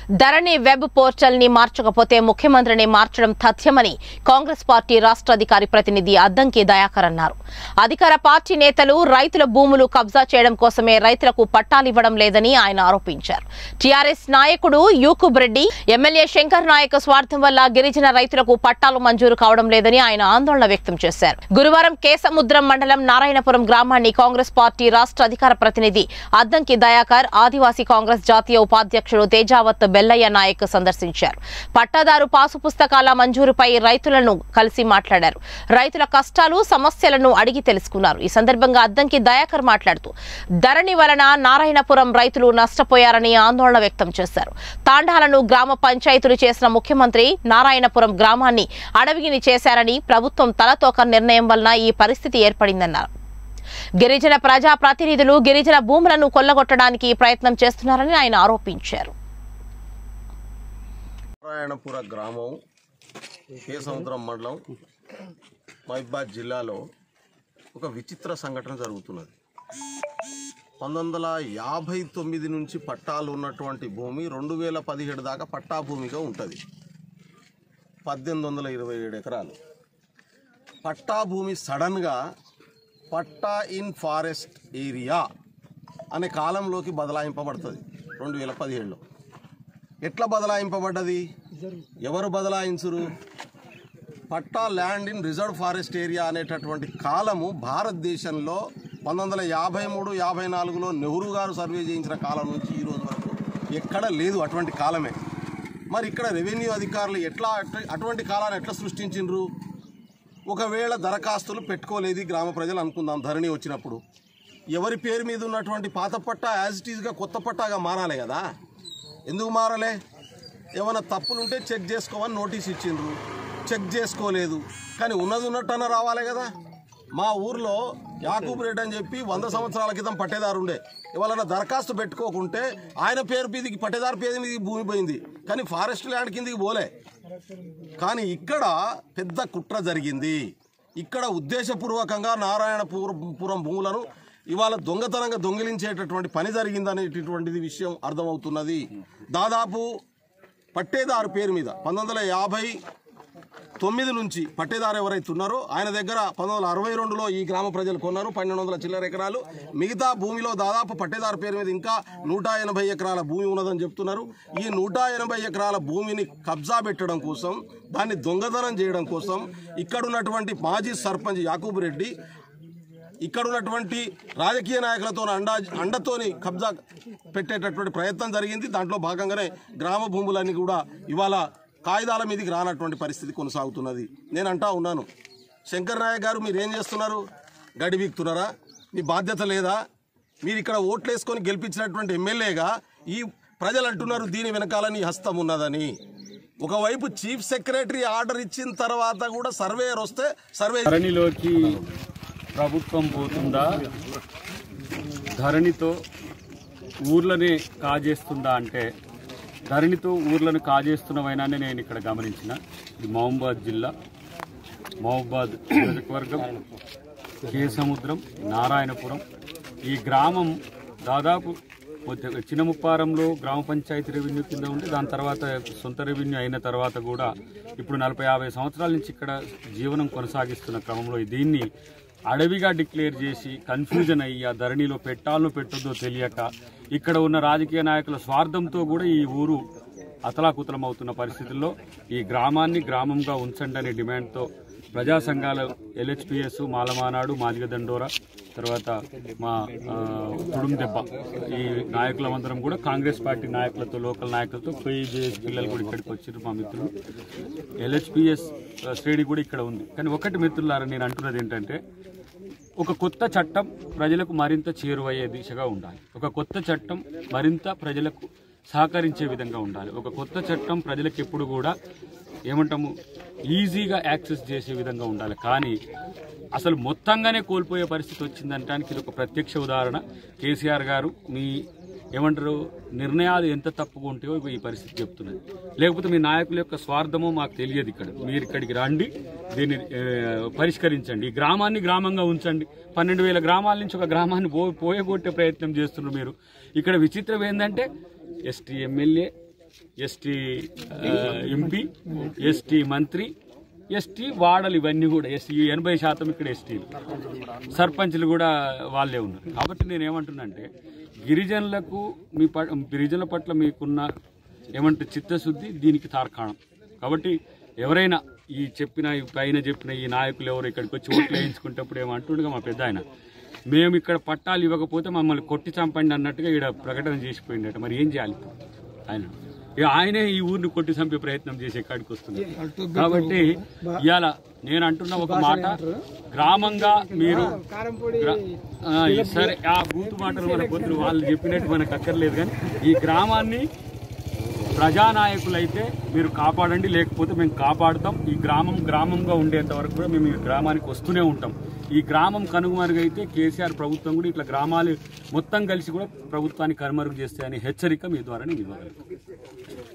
ధరణి web portal ని మార్చకపోతే ముఖ్యమంత్రిని మార్చడం తథ్యమని కాంగ్రెస్ పార్టీ రాష్ట్ర అధికారి ప్రతినిధి అద్దంకి దయాకర్ అన్నారు అధికార పార్టీ నేతలు రైతుల భూములు కబ్జా చేయడం కోసమే రైతులకు పట్టాలివ్వడం లేదని ఆయన ఆరోపించారు టీఆర్ఎస్ నాయకుడు యూకుబ్ రెడ్డి ఎమ్మెల్యే శంకర్ నాయక్ స్వార్థం వల్ల గిరిజన రైతులకు పట్టాలు మంజూరు కావడం లేదని ఆయన ఆందోళన వ్యక్తం చేశారు గురువారం కేసముద్రం మండలం నారాయణపురం గ్రామాన్ని కాంగ్రెస్ పార్టీ రాష్ట్ర అధికార ప్రతినిధి అద్దంకి దయాకర్ ఆదివాసీ కాంగ్రెస్ జాతీయ ఉపాధ్యక్షుడు తేజావత్ బెల్లయ్య నాయక్ సందర్శించారు పట్టాదారు పాసు పుస్తకాల మంజూరుపై రైతులను కలిసి మాట్లాడారు రైతుల కష్టాలు సమస్యలను అడిగి తెలుసుకున్నారు ఈ సందర్భంగా అద్దంకి దయాకర్ మాట్లాడుతూ ధరణి వలన నారాయణపురం రైతులు నష్టపోయారని ఆందోళన వ్యక్తం చేశారు తాండాలను గ్రామ పంచాయతీలు చేసిన ముఖ్యమంత్రి నారాయణపురం గ్రామాన్ని అడవిని చేశారని ప్రభుత్వం తలతోక నిర్ణయం వలన ఈ పరిస్థితి ఏర్పడిందన్నారు గిరిజన ప్రజా ప్రతినిధులు గిరిజన భూములను కొల్లగొట్టడానికి ప్రయత్నం చేస్తున్నారని ఆయన ఆరోపించారు నారాయణపుర గ్రామం కేసముద్రం మండలం మహిబాద్ జిల్లాలో ఒక విచిత్ర సంఘటన జరుగుతున్నది పంతొమ్మిది వందల యాభై తొమ్మిది నుంచి పట్టాలు ఉన్నటువంటి భూమి రెండు వేల పదిహేడు దాకా పట్టా భూమిగా ఉంటుంది పద్దెనిమిది వందల ఇరవై ఏడు ఎకరాలు పట్టా భూమి సడన్గా పట్టా ఇన్ ఫారెస్ట్ ఏరియా అనే కాలంలోకి బదలాయింపబడుతుంది రెండు వేల పదిహేడులో ఎట్లా బదలాయింపబడ్డది ఎవరు బదలాయించురు పట్టా land in reserve forest area అనేటటువంటి కాలము భారతదేశంలో పంతొమ్మిది వందల యాభై మూడు యాభై నాలుగులో నెహ్రూ గారు సర్వే చేయించిన కాలం నుంచి ఈ రోజు వరకు ఎక్కడ లేదు అటువంటి కాలమే మరి ఇక్కడ రెవెన్యూ అధికారులు ఎట్లా అటు- అటువంటి కాలాన్ని ఎట్లా సృష్టించిండ్రు ఒకవేళ దరఖాస్తులు పెట్టుకోలేదు ఈ గ్రామ ప్రజలు అనుకుందాం ధరణి వచ్చినప్పుడు ఎవరి పేరు మీద ఉన్నటువంటి పాత పట్టా యాజ్ ఇట్ ఈజ్గా కొత్త పట్టాగా మారాలి కదా ఎందుకు మారలే ఏమైనా తప్పులుంటే చెక్ చేసుకోమని నోటీస్ ఇచ్చిండ్రు చెక్ చేసుకోలేదు కానీ ఉన్నది ఉన్నట్టన్న రావాలి కదా మా ఊర్లో యాకూబ్ రెడ్డి అని చెప్పి వంద సంవత్సరాల క్రితం పట్టేదారు ఉండే ఇవాళ దరఖాస్తు పెట్టుకోకుంటే ఆయన పేరు మీదకి పట్టేదారు పేరు మీదకి భూమి పోయింది కానీ ఫారెస్ట్ ల్యాండ్ కిందకి పోలే కానీ ఇక్కడ పెద్ద కుట్ర జరిగింది ఇక్కడ ఉద్దేశపూర్వకంగా నారాయణపురం భూములను ఇవాళ దొంగతనంగా దొంగిలించేటటువంటి పని జరిగిందనేటటువంటిది విషయం అర్థమవుతున్నది దాదాపు పట్టేదారు పేరు మీద పంతొమ్మిది వందల యాభై తొమ్మిది నుంచి పట్టేదారు ఎవరైతే ఉన్నారో ఆయన దగ్గర పంతొమ్మిది వందల అరవై రెండులో ఈ గ్రామ ప్రజలు కొన్నారు పన్నెండు వందల చిల్లర ఎకరాలు మిగతా భూమిలో దాదాపు పట్టేదారు పేరు మీద ఇంకా నూట ఎనభై ఎకరాల భూమి ఉన్నదని చెప్తున్నారు ఈ నూట ఎనభై ఎకరాల భూమిని కబ్జా పెట్టడం కోసం దాన్ని దొంగతనం చేయడం కోసం ఇక్కడ ఉన్నటువంటి మాజీ సర్పంచ్ యాకూబ్ రెడ్డి ఇక్కడ ఉన్నటువంటి రాజకీయ నాయకులతో అండా అండతోని కబ్జా పెట్టేటటువంటి ప్రయత్నం జరిగింది దాంట్లో భాగంగానే గ్రామ భూములన్నీ కూడా ఇవాళ కాగితాల మీదకి రానటువంటి పరిస్థితి కొనసాగుతున్నది నేను అంటా ఉన్నాను శంకర్ నాయక్ గారు మీరు ఏం చేస్తున్నారు గడి వీక్తున్నారా మీ బాధ్యత లేదా మీరు ఇక్కడ ఓట్లేసుకొని గెలిపించినటువంటి ఎమ్మెల్యేగా ఈ ప్రజలు అంటున్నారు దీని వెనకాల నీ హస్తం ఉన్నదని ఒకవైపు చీఫ్ సెక్రటరీ ఆర్డర్ ఇచ్చిన తర్వాత కూడా సర్వేయర్ వస్తే సర్వే ధరణిలోకి ప్రభుత్వం పోతుందా ధరణితో ఊర్లనే కాజేస్తుందా అంటే ధరణితో ఊర్లను కాజేస్తున్నవైనానే నేను ఇక్కడ గమనించిన ఇది మహబూబాద్ జిల్లా మహబూబాద్ నియోజకవర్గం కేసముద్రం నారాయణపురం ఈ గ్రామం దాదాపు కొద్ది- చిన్నముప్పారంలో గ్రామ పంచాయతీ రెవెన్యూ కింద ఉండి దాని తర్వాత సొంత రెవెన్యూ అయిన తర్వాత కూడా ఇప్పుడు నలభై యాభై సంవత్సరాల నుంచి ఇక్కడ జీవనం కొనసాగిస్తున్న క్రమంలో దీన్ని అడవిగా డిక్లేర్ చేసి కన్ఫ్యూజన్ అయ్యి ఆ ధరణిలో పెట్టాలో పెట్టొద్దో తెలియక ఇక్కడ ఉన్న రాజకీయ నాయకుల స్వార్థంతో కూడా ఈ ఊరు అతలాకుతలం అవుతున్న పరిస్థితుల్లో ఈ గ్రామాన్ని గ్రామంగా ఉంచండి అనే డిమాండ్తో ప్రజా సంఘాలు ఎల్హెచ్పిఎస్ మాలమానాడు మాదిగ దండోరా తర్వాత మా ఆ, తుడుం దెబ్బ ఈ నాయకులమందరం కూడా కాంగ్రెస్ పార్టీ నాయకులతో లోకల్ నాయకులతో పిజేఎస్ పిల్లలు కూడా ఇక్కడికి వచ్చారు మా మిత్రులు ఎల్హెచ్పిఎస్ శ్రేణి కూడా ఇక్కడ ఉంది కానీ ఒకటి మిత్రులారా నేను అంటున్నది ఏంటంటే ఒక కొత్త చట్టం ప్రజలకు మరింత చేరువయ్యే దిశగా ఉండాలి ఒక కొత్త చట్టం మరింత ప్రజలకు సహకరించే విధంగా ఉండాలి ఒక కొత్త చట్టం ప్రజలకు ఎప్పుడు కూడా ఏమంటాము ఈజీగా యాక్సెస్ చేసే విధంగా ఉండాలి కానీ అసలు మొత్తంగానే కోల్పోయే పరిస్థితి వచ్చిందంటానికి ఇది ఒక ప్రత్యక్ష ఉదాహరణ కేసీఆర్ గారు మీ ఏమంటారు నిర్ణయాలు ఎంత తప్పుగా ఉంటాయో ఇగో ఈ పరిస్థితి చెప్తున్నది లేకపోతే మీ నాయకుల యొక్క స్వార్థమో మాకు తెలియదు ఇక్కడ మీరు ఇక్కడికి రండి దీన్ని ఏ, పరిష్కరించండి ఈ గ్రామాన్ని గ్రామంగా ఉంచండి పన్నెండు వేల గ్రామాల నుంచి ఒక గ్రామాన్ని పో పోయగొట్టే ప్రయత్నం చేస్తున్నారు మీరు ఇక్కడ విచిత్రం ఏంటంటే ఎస్టీ ఎమ్మెల్యే ఎస్టీ ఎంపీ ఎస్టీ మంత్రి ఎస్టీ వాడలు ఇవన్నీ కూడా ఎస్టీ ఎనభై శాతం ఇక్కడ ఎస్టీలు సర్పంచ్లు కూడా వాళ్ళే ఉన్నారు కాబట్టి నేను ఏమంటున్నా అంటే గిరిజనులకు మీ ప గిరిజనుల పట్ల మీకున్న ఏమంటే చిత్తశుద్ధి దీనికి తార్కాణం కాబట్టి ఎవరైనా ఈ చెప్పిన ఈ పైన చెప్పిన ఈ నాయకులు ఎవరు ఇక్కడికి వచ్చి ఓట్లు వేయించుకుంటప్పుడు ఏమంటుండగా మా పెద్ద ఆయన మేము ఇక్కడ పట్టాలు ఇవ్వకపోతే మమ్మల్ని కొట్టి చంపండి అన్నట్టుగా ఇక్కడ ప్రకటన చేసిపోయిండట మరి ఏం చేయాలి ఇప్పుడు ఆయన ఇక ఆయనే ఈ ఊరిని కొట్టి చంపే ప్రయత్నం చేసే కాడికి వస్తుంది కాబట్టి ఇవాళ నేను అంటున్న ఒక మాట గ్రామంగా మీరు గ్రా- ఆ, ఈ సరే ఆ బూతు మాటలు మన పొద్దున వాళ్ళు చెప్పినట్టు మనకు అక్కర్లేదు కానీ ఈ గ్రామాన్ని ప్రజానాయకులైతే మీరు కాపాడండి లేకపోతే మేము కాపాడుతాం ఈ గ్రామం గ్రామంగా ఉండేంత వరకు కూడా మేము ఈ గ్రామానికి వస్తూనే ఉంటాం ఈ గ్రామం కనుమరుగైతే కేసీఆర్ ప్రభుత్వం కూడా ఇట్లా గ్రామాలు మొత్తం కలిసి కూడా ప్రభుత్వాన్ని కనుమరుగు చేస్తాయని హెచ్చరిక మీ ద్వారా నేను ఇవ్వగలను